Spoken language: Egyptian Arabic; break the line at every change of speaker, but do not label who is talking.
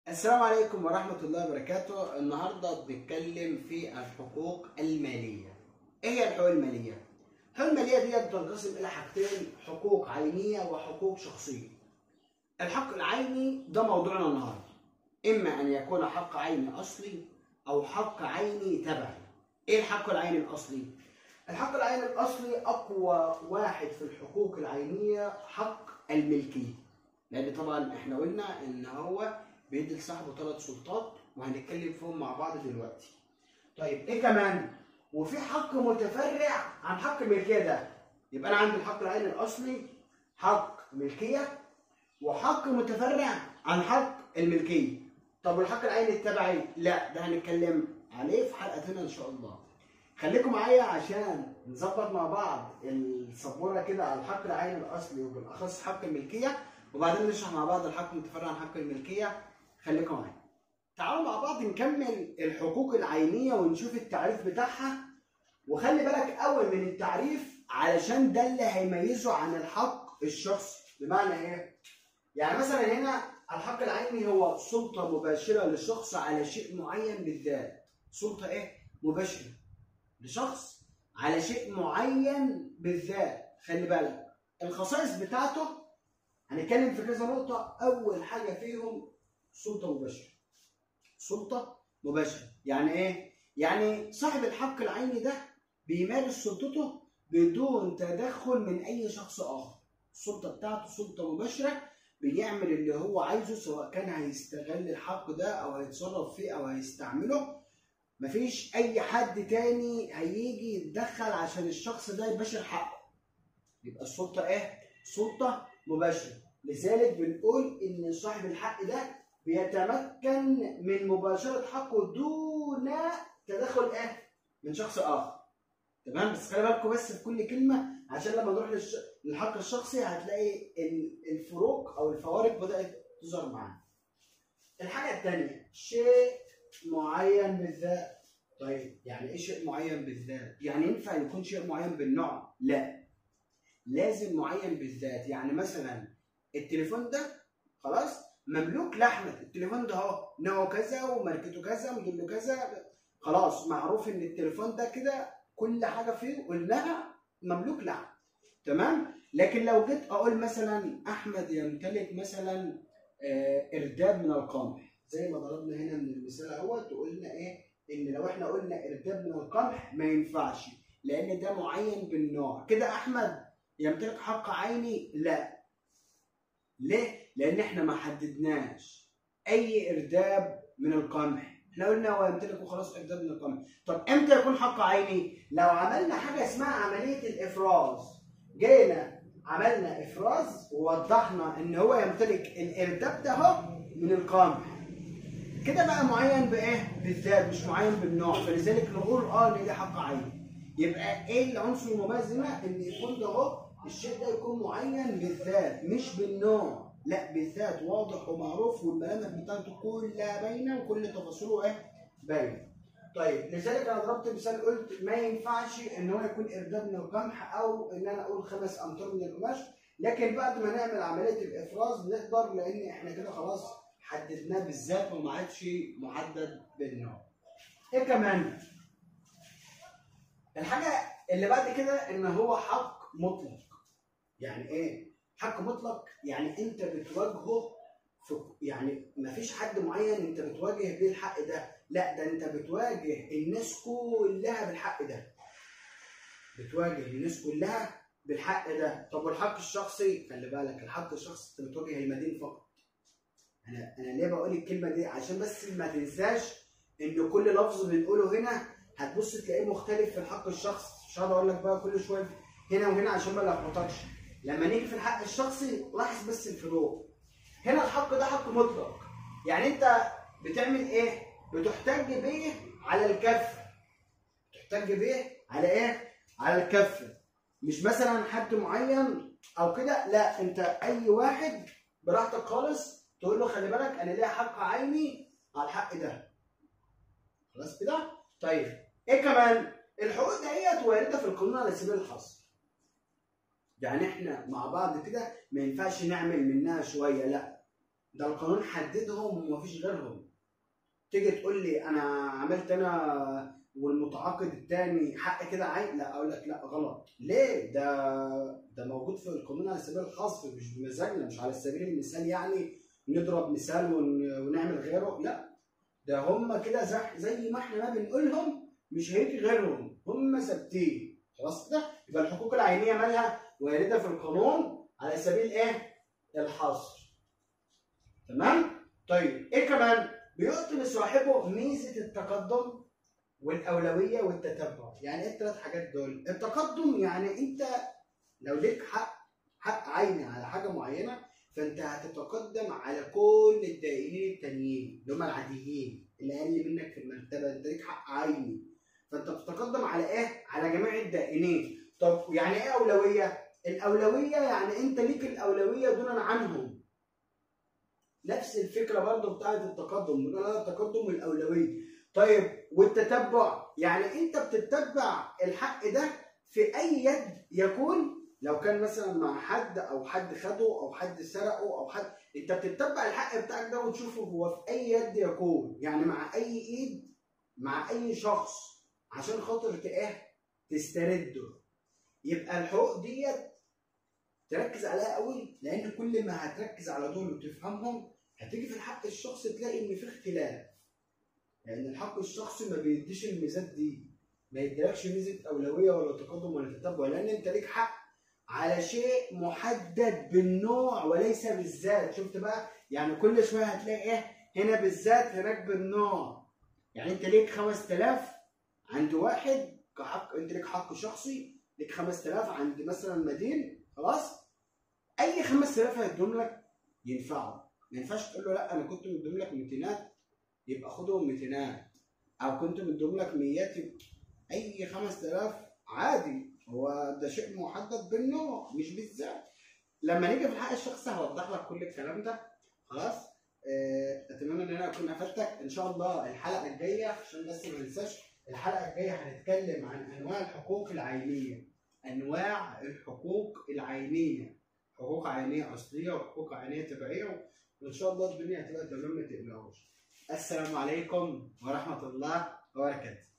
السلام عليكم ورحمة الله وبركاته النهاردة بنتكلم في الحقوق المالية ايه هي الحقوق المالية؟ الحقوق المالية دي بتنقسم إلى حاجتين حقوق عينية وحقوق شخصية الحق العيني ده موضوعنا النهاردة إما أن يكون حق عيني أصلي أو حق عيني تبعي ايه الحق العيني الأصلي؟ الحق العيني الأصلي أقوى واحد في الحقوق العينية حق الملكية لأن طبعا احنا قلنا إن هو بيدي لصاحبه ثلاث سلطات وهنتكلم فيهم مع بعض دلوقتي. طيب ايه كمان؟ وفي حق متفرع عن حق الملكيه ده. يبقى انا عندي الحق العيني الاصلي حق ملكيه وحق متفرع عن حق الملكيه. طب والحق العيني التبعي؟ لا ده هنتكلم عليه في حلقتنا ان شاء الله. خليكم معايا عشان نظبط مع بعض السبوره كده على الحق العيني الاصلي وبالاخص حق الملكيه وبعدين نشرح مع بعض الحق المتفرع عن حق الملكيه خليكم معايا. تعالوا مع بعض نكمل الحقوق العينيه ونشوف التعريف بتاعها وخلي بالك قوي من التعريف علشان ده اللي هيميزه عن الحق الشخصي بمعنى ايه؟ يعني مثلا هنا الحق العيني هو سلطه مباشره لشخص على شيء معين بالذات. سلطه ايه؟ مباشره لشخص على شيء معين بالذات خلي بالك الخصائص بتاعته هنتكلم في كذا نقطة أول حاجة فيهم سلطة مباشرة سلطة مباشرة يعني إيه؟ يعني صاحب الحق العيني ده بيمارس سلطته بدون تدخل من أي شخص آخر السلطة بتاعته سلطة مباشرة بيعمل اللي هو عايزه سواء كان هيستغل الحق ده أو هيتصرف فيه أو هيستعمله مفيش اي حد تاني هيجي يتدخل عشان الشخص ده يباشر حقه يبقى السلطه ايه سلطه مباشره لذلك بنقول ان صاحب الحق ده بيتمكن من مباشره حقه دون تدخل ايه من شخص اخر تمام بس خلي بالكم بس في كل كلمه عشان لما نروح للش... للحق الشخصي هتلاقي الفروق او الفوارق بدات تظهر معانا الحاجه الثانيه شيء معين بالذات طيب يعني ايه شيء معين بالذات يعني ينفع يكون شيء معين بالنوع لا لازم معين بالذات يعني مثلا التليفون ده خلاص مملوك لاحمد التليفون ده اهو نوعه كذا وماركته كذا موديله كذا خلاص معروف ان التليفون ده كده كل حاجه فيه قلناها مملوك لاحمد تمام لكن لو جيت اقول مثلا احمد يمتلك مثلا ارداب من القمح زي ما ضربنا هنا من المثال اهوت وقلنا ايه ان لو احنا قلنا ارداب من القمح ما ينفعش لان ده معين بالنوع كده احمد يمتلك حق عيني لا ليه لان احنا ما حددناش اي ارداب من القمح احنا قلنا هو يمتلك وخلاص ارداب من القمح طب امتى يكون حق عيني لو عملنا حاجه اسمها عمليه الافراز جينا عملنا افراز ووضحنا ان هو يمتلك الارداب ده اهو من القمح كده بقى معين بايه؟ بالذات مش معين بالنوع فلذلك نقول اه ان ده حق عيني. يبقى ايه العنصر المميز هنا؟ ان يكون ده اهو الشيء ده يكون معين بالذات مش بالنوع لا بالذات واضح ومعروف والملامح بتاعته كلها باينه وكل تفاصيله ايه؟ باينه. طيب لذلك انا ضربت مثال قلت ما ينفعش ان هو يكون ارداب من القمح او ان انا اقول خمس امتار من القماش لكن بعد ما نعمل عمليه الافراز نقدر لان احنا كده خلاص حددناه بالذات وما عادش محدد بالنوع. ايه كمان؟ الحاجة اللي بعد كده ان هو حق مطلق. يعني ايه؟ حق مطلق يعني انت بتواجهه في يعني ما فيش حد معين انت بتواجه بيه الحق ده، لا ده انت بتواجه الناس كلها بالحق ده. بتواجه الناس كلها بالحق ده، طب والحق الشخصي؟ خلي بالك الحق الشخصي انت بتواجه المدين فقط. انا انا ليه بقول الكلمه دي عشان بس ما تنساش ان كل لفظ بنقوله هنا هتبص تلاقيه مختلف في الحق الشخصي مش هقعد اقول لك بقى كل شويه هنا وهنا عشان ما لخبطكش لما نيجي في الحق الشخصي لاحظ بس الفروق هنا الحق ده حق مطلق يعني انت بتعمل ايه بتحتج بيه على الكف تحتج بيه على ايه على الكف مش مثلا حد معين او كده لا انت اي واحد براحتك خالص تقول له خلي بالك انا ليا حق عيني على الحق ده خلاص كده طيب ايه كمان الحقوق ديت وارده في القانون على سبيل الحصر يعني احنا مع بعض كده ما ينفعش نعمل منها شويه لا ده القانون حددهم ومفيش غيرهم تيجي تقول لي انا عملت انا والمتعاقد الثاني حق كده عين لا اقول لك لا غلط ليه ده ده موجود في القانون على سبيل الحصر مش بمزاجنا مش على سبيل المثال يعني نضرب مثال ون- ونعمل غيره لا ده هم كده زي زي ما احنا ما بنقولهم مش هيجي غيرهم هم ثابتين خلاص كده يبقى الحقوق العينيه مالها وارده في القانون على سبيل ايه الحصر تمام طيب ايه كمان بيعطي لصاحبه ميزه التقدم والاولويه والتتبع يعني ايه الثلاث حاجات دول التقدم يعني انت لو ليك حق حق عيني على حاجه معينه فانت هتتقدم على كل الدائرين التانيين اللي هم العاديين اللي اقل منك في المرتبه انت ليك حق عيني فانت بتتقدم على ايه على جميع الدائنين طب يعني ايه اولويه الاولويه يعني انت ليك الاولويه دونا عنهم نفس الفكره برضو بتاعت التقدم بنقول عليها التقدم والاولويه طيب والتتبع يعني انت بتتبع الحق ده في اي يد يكون لو كان مثلا مع حد او حد خده او حد سرقه او حد انت بتتبع الحق بتاعك ده وتشوفه هو في اي يد يكون يعني مع اي ايد مع اي شخص عشان خاطر ت- ايه تسترده يبقى الحقوق ديت تركز عليها قوي لان كل ما هتركز على دول وتفهمهم هتيجي في الحق الشخصي تلاقي ان في اختلاف لان الحق الشخصي ما بيديش الميزات دي ما يديلكش ميزه اولويه ولا تقدم ولا تتبع لان انت ليك حق على شيء محدد بالنوع وليس بالذات شفت بقى يعني كل شويه هتلاقي ايه هنا بالذات هناك بالنوع يعني انت ليك 5000 عند واحد كحق انت ليك حق شخصي ليك 5000 عند مثلا مدين خلاص اي 5000 هيدوم لك ينفعوا ما ينفعش تقول له لا انا كنت مديهم لك 200 يبقى خدهم 200 او كنت مديهم لك 100 يبقى اي 5000 عادي هو ده شيء محدد بالنوع مش بالذات لما نيجي في الحق الشخصي هوضح لك كل الكلام ده خلاص آه، اتمنى ان انا اكون افدتك ان شاء الله الحلقه الجايه عشان بس ما ننساش الحلقه الجايه هنتكلم عن انواع الحقوق العينيه انواع الحقوق العينيه حقوق عينيه اصليه وحقوق عينيه تبعيه وان شاء الله الدنيا هتبقى تمام ما تقلقوش السلام عليكم ورحمه الله وبركاته